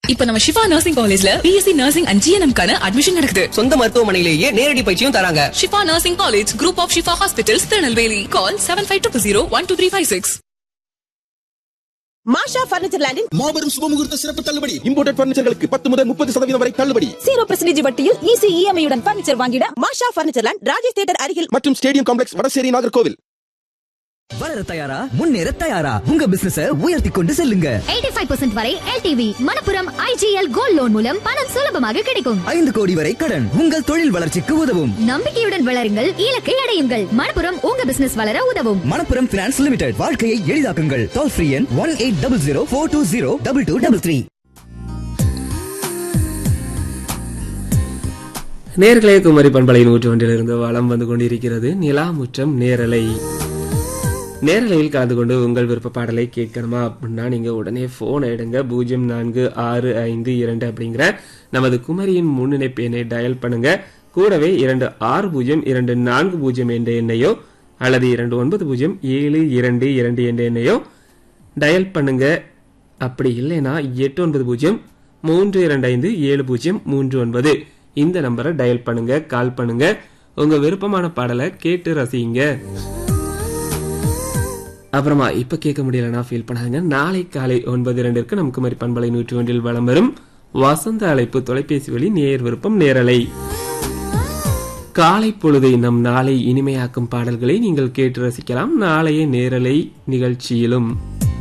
இப்ப நம்ம சிவா நர்சிங் காலேஜ்ல பிஎஸ்சி நர்சிங் அண்ட் ஜிஎன்எம் கான அட்மிஷன் நடக்குது சொந்த மருத்துவமனையிலேயே நேரடி பயிற்சியும் தராங்க Shifa nursing college group of Shifa hospitals Tirunelveli call seven five two zero one two three five six Masha furniture லேண்டில் மாபெரும் சுபமுகூர்த்த சிறப்பு தள்ளுபடி இம்போர்டட் பர்னிச்சர்களுக்கு பத்து முதல் முப்பது சதவீதம் வரை தள்ளுபடி ஜீரோ பர்சன்டேஜ் வட்டியில் ஈஸி இஎம்ஐ உடன் பர்னிச்சர் வாங்கிட Masha furniture land Rajesh theatre அருகில் மற்றும் ஸ்டேடியம் காம்ப்ளெக்ஸ் வடசேரி நாகர்கோவில் வளர தயாரா முன்னேற தயாரா உங்க பிசினஸ உயர்த்தி கொண்டு செல்லுங்க 85% வரை LTV Manappuram IGL gold loan மூலம் பணம் சுலபமாக கிடைக்கும் ஐந்து கோடி வரை கடன் உங்கள் தொழில் வளர்ச்சிக்கு உதவும் நம்பிக்கையுடன் வளருங்கள் இலக்கை அடையுங்கள் மணப்புரம் உங்க பிசினஸ் வளர உதவும் மணப்புரம் பினான்ஸ் லிமிடெட் வாழ்க்கையை எளிதாக்குங்கள் டோல் ஃப்ரீ எண் one eight double zero four two zero double two double three நேர்களே குமரி பண்பலை நூற்று ஒன்றிலிருந்து வளம் வந்து கொண்டிருக்கிறது நிலா முற்றம் நேரலை நேரலையில் கலந்து கொண்டு உங்கள் விருப்ப பாடலை கேட்கணுமா அப்படின்னா நீங்க உடனே போன் எடுங்க பூஜ்ஜியம் நான்கு ஆறு ஐந்து இரண்டு அப்படிங்கிற நமது குமரியின் முன்னிணைப்பு எண்ணை டயல் பண்ணுங்க கூடவே இரண்டு ஆறு பூஜ்ஜியம் இரண்டு நான்கு பூஜ்ஜியம் என்ற எண்ணையோ அல்லது இரண்டு ஒன்பது பூஜ்ஜியம் ஏழு இரண்டு இரண்டு என்ற எண்ணையோ டயல் பண்ணுங்க அப்படி இல்லைன்னா எட்டு ஒன்பது பூஜ்ஜியம் மூன்று இரண்டு ஐந்து ஏழு பூஜ்ஜியம் மூன்று ஒன்பது இந்த நம்பரை டயல் பண்ணுங்க கால் பண்ணுங்க உங்க விருப்பமான பாடலை கேட்டு ரசிங்க அப்புறமா இப்ப கேட்க முடியலன்னா ஃபீல் பண்ணாங்க நாளை காலை ஒன்பது இரண்டிற்கு நமக்கு மாதிரி பண்பலை நூற்றி ஒன்றில் வலம் வரும் வசந்த அழைப்பு தொலைபேசி வழி நேர் விருப்பம் நேரலை காலை பொழுதை நம் நாளை இனிமையாக்கும் பாடல்களை நீங்கள் கேட்டு ரசிக்கலாம் நாளைய நேரலை நிகழ்ச்சியிலும்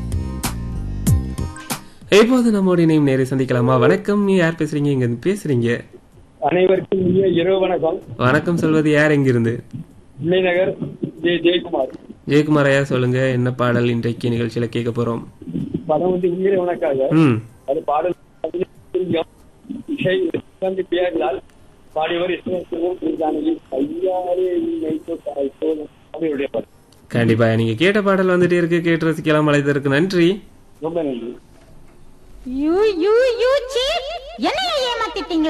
இப்போது நம்மோட இணையும் நேரை சந்திக்கலாமா வணக்கம் நீ யார் பேசுறீங்க இங்க இருந்து பேசுறீங்க அனைவருக்கும் இனிய இரவு வணக்கம் வணக்கம் சொல்வது யார் எங்கிருந்து நகர் ஜே ஜெயக்குமார் ஜெயக்குமார் ஐயா சொல்லுங்க என்ன பாடல் இன்றைக்கு நிகழ்ச்சியில கேட்க போறோம் படம் வந்து உயிரை உனக்காக ம் அது பாடல் இசை வந்து பேரலால் பாடியவர் இஸ்வரத்துவம் ஜானகி ஐயாரே நீ தாய் போல அவருடைய பாடல் கண்டிப்பா நீங்க கேட்ட பாடல் வந்துட்டே இருக்கு கேட்டு ரசிக்கலாம் அழைத்ததற்கு நன்றி ரொம்ப நன்றி யூ யூ யூ சீ என்னைய ஏமாத்திட்டீங்க